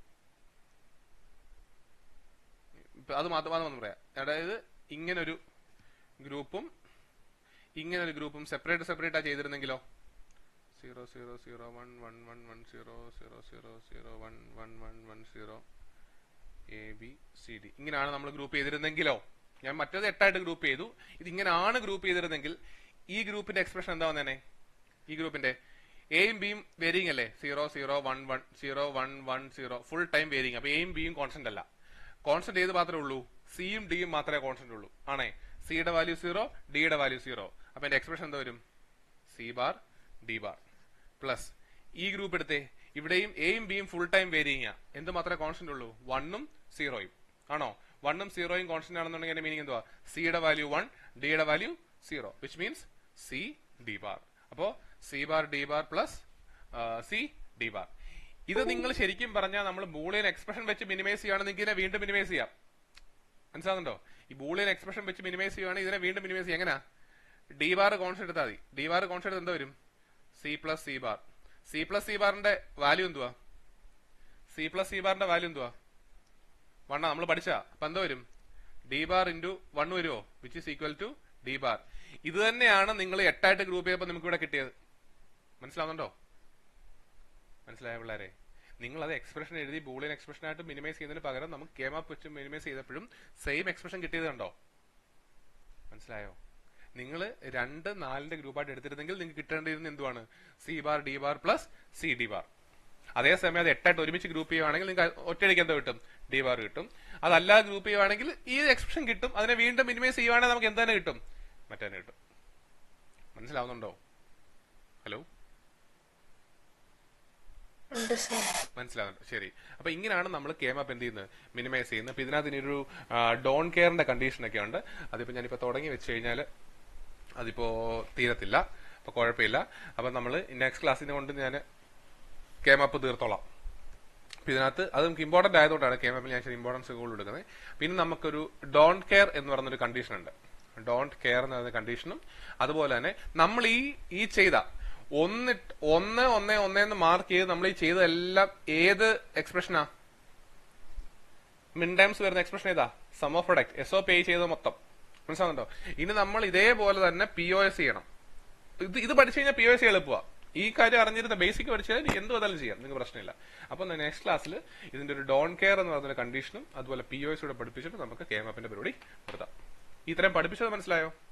ഇപ്പൊ അത് മാത്രം അത് പറയാം അതായത് ഇങ്ങനൊരു ഗ്രൂപ്പും ഇങ്ങനൊരു ഗ്രൂപ്പും സെപ്പറേറ്റ് സെപ്പറേറ്റ് ആ ചെയ്തിരുന്നെങ്കിലോ zero zero zero one one one one zero zero zero zero one one one one zero A B C D ഇങ്ങനെയാണ് നമ്മൾ ഗ്രൂപ്പ് ചെയ്തിരുന്നെങ്കിലോ ഞാൻ മറ്റേത് എട്ടായിട്ട് ഗ്രൂപ്പ് ചെയ്തു ഇത് ഇങ്ങനെയാണ് ഗ്രൂപ്പ് ചെയ്തിരുന്നെങ്കിൽ ഈ ഗ്രൂപ്പിന്റെ എക്സ്പ്രഷൻ എന്താ വന്നേനെ ഈ ഗ്രൂപ്പിന്റെ എയും ബിയും വേരിങ് അല്ലേ zero zero one one zero one one zero full time varying അപ്പൊ എയും ബിയും കോൺസ്റ്റന്റ് അല്ല കോൺസ്റ്റന്റ് ഏത് മാത്രമേ ഉള്ളൂ സിയും ഡിയും മാത്രമേ കോൺസ്റ്റന്റ് ഉള്ളൂ ആണേ സിയുടെ വാല്യൂ സീറോ ഡിയുടെ വാല്യൂ സീറോ അപ്പൊ എന്റെ എക്സ്പ്രഷൻ എന്താ വരും C bar D bar plus ഈ ഗ്രൂപ്പ് എടുത്തേ ഇവിടെയും എയും ബിയും ഫുൾ ടൈം വേരിയിങ് ആ എന്ത് മാത്രമേ കോൺസ്റ്റന്റ് ഉള്ളൂ വണ്ണും സീറോയും ആണോ വണ്ണും സീറോയും കോൺസ്റ്റന്റ് ആണെന്നുണ്ടെങ്കിൽ എന്റെ മീനിങ് എന്തുവാ സിയുടെ വാല്യൂ വൺ ഡിയുടെ value zero which means C D bar അപ്പോ C bar D bar plus C D bar ഇത് നിങ്ങൾ ശരിക്കും പറഞ്ഞാൽ നമ്മൾ ബൂളിയൻ എക്സ്പ്രഷൻ വെച്ച് മിനിമൈസ് ചെയ്യുകയാണെങ്കിൽ ഇതിനെ വീണ്ടും മിനിമൈസ് ചെയ്യാം മനസ്സിലാകുന്നുണ്ടോ ഈ ബൂളിയൻ എക്സ്പ്രഷൻ വെച്ച് മിനിമൈസ് ചെയ്യുകയാണെങ്കിൽ ഇതിനെ വീണ്ടും മിനിമൈസ് ചെയ്യാം എങ്ങനെയാ ഡി ബാർ കോൺസ്റ്റന്റ് എടുത്താൽ മതി ഡി ബാർ കോൺസ്റ്റന്റ് എന്താ വരും C plus C bar C plus C ബാറിന്റെ വാല്യൂ എന്തുവാ സി പ്ലസ് സി ബാറിന്റെ വാല്യൂ എന്തുവാ വണ്ണ നമ്മൾ പഠിച്ച അപ്പൊ എന്താ വരും ഡി ബാർ ഇൻറ്റു വൺ വരുമോ which is equal to D bar ഇത് തന്നെയാണ് നിങ്ങൾ എട്ടായിട്ട് ഗ്രൂപ്പ് ചെയ്തപ്പോൾ നമുക്ക് ഇവിടെ കിട്ടിയത് മനസ്സിലാവുന്നുണ്ടോ മനസ്സിലായ പിള്ളേരെ നിങ്ങൾ അത് എക്സ്പ്രഷൻ എഴുതി ബൂളിയൻ എക്സ്പ്രഷൻ ആയിട്ട് മിനിമൈസ് ചെയ്യുന്നതിന് പകരം നമുക്ക് കേമാപ്പ് വെച്ച് മിനിമൈസ് ചെയ്തപ്പോഴും സെയിം എക്സ്പ്രഷൻ കിട്ടിയത് കണ്ടോ മനസ്സിലായോ നിങ്ങൾ രണ്ട് നാലിന്റെ ഗ്രൂപ്പായിട്ട് എടുത്തിരുന്നെങ്കിൽ നിങ്ങൾക്ക് കിട്ടേണ്ടിയിരുന്ന എന്തുവാണ് C bar D bar plus C D bar അതേസമയം അത് എട്ടായിട്ട് ഒരുമിച്ച് ഗ്രൂപ്പ് ചെയ്യുവാണെങ്കിൽ നിങ്ങൾക്ക് ഒറ്റയടിക്ക് എന്താ കിട്ടും ഡി ബാർ കിട്ടും അതല്ല ഗ്രൂപ്പ് ചെയ്യുവാണെങ്കിൽ ഈ എക്സ്പ്രഷൻ കിട്ടും അതിനെ വീണ്ടും മിനിമൈസ് ചെയ്യുവാണെങ്കിൽ നമുക്ക് എന്താണ് കിട്ടും മറ്റേ കിട്ടും മനസ്സിലാവുന്നുണ്ടോ ഹലോ ഉണ്ട് സാർ മനസ്സിലാവുന്നുണ്ട് ശരി അപ്പൊ ഇങ്ങനെയാണ് നമ്മൾ കേമാപ്പ് എന്ത് ചെയ്യുന്നത് മിനിമൈസ് ചെയ്യുന്നത് അപ്പൊ ഇതിനകത്ത് ഇനി ഒരു ഡോൺ കെയറിന്റെ കണ്ടീഷൻ ഒക്കെ ഉണ്ട് അതിപ്പോ ഞാനിപ്പോ തുടങ്ങി വെച്ച് കഴിഞ്ഞാൽ അതിപ്പോ തീരത്തില്ല അപ്പൊ കുഴപ്പമില്ല അപ്പൊ നമ്മൾ നെക്സ്റ്റ് ക്ലാസ്സിനെ കൊണ്ട് ഞാൻ കേമാപ്പ് തീർത്തോളാം അപ്പൊ ഇതിനകത്ത് അത് നമുക്ക് ഇമ്പോർട്ടന്റ് ആയതുകൊണ്ടാണ് കേമാപ്പിൽ ഞാൻ ഇമ്പോർട്ടൻസ് കൂടുതൽ കൊടുക്കുന്നത് പിന്നെ നമുക്കൊരു ഡോൺ കെയർ എന്ന് പറയുന്നൊരു കണ്ടീഷൻ ഉണ്ട് ഡോണ്ട് കെയർ എന്ന് പറയുന്ന കണ്ടീഷനും അതുപോലെ തന്നെ നമ്മൾ ഈ ഈ ചെയ്ത ഒന്ന് ഒന്ന് ഒന്ന് ഒന്ന് എന്ന് മാർക്ക് ചെയ്ത് നമ്മൾ ഈ ചെയ്തതെല്ലാം ഏത് എക്സ്പ്രഷനാ മിൻ ടൈംസ് വരുന്ന എക്സ്പ്രഷൻ ഏതാ sum of product S O P ചെയ്തത് മൊത്തം മനസ്സിലാവുന്നുണ്ടോ ഇനി നമ്മൾ ഇതേപോലെ തന്നെ പി ഒ എസ് ചെയ്യണം ഇത് ഇത് പഠിച്ചു കഴിഞ്ഞാൽ പി ഒ എസ് എളുപ്പമാ ഈ കാര്യം അറിഞ്ഞിരുന്ന ബേസിക് പഠിച്ചാൽ ഇനി എന്ത് വന്നാലും ചെയ്യാം നിങ്ങൾക്ക് പ്രശ്നമില്ല അപ്പൊ നെക്സ്റ്റ് ക്ലാസ്സിൽ ഇതിന്റെ ഒരു ഡോൺ കെയർ എന്ന് പറയുന്ന കണ്ടീഷനും അതുപോലെ പി ഒ എസ് കൂടെ പഠിപ്പിച്ചിട്ട് നമുക്ക് കെ എം എഫിന്റെ പരിപാടി നിർത്താം ഇത്രയും പഠിപ്പിച്ചത് മനസ്സിലായോ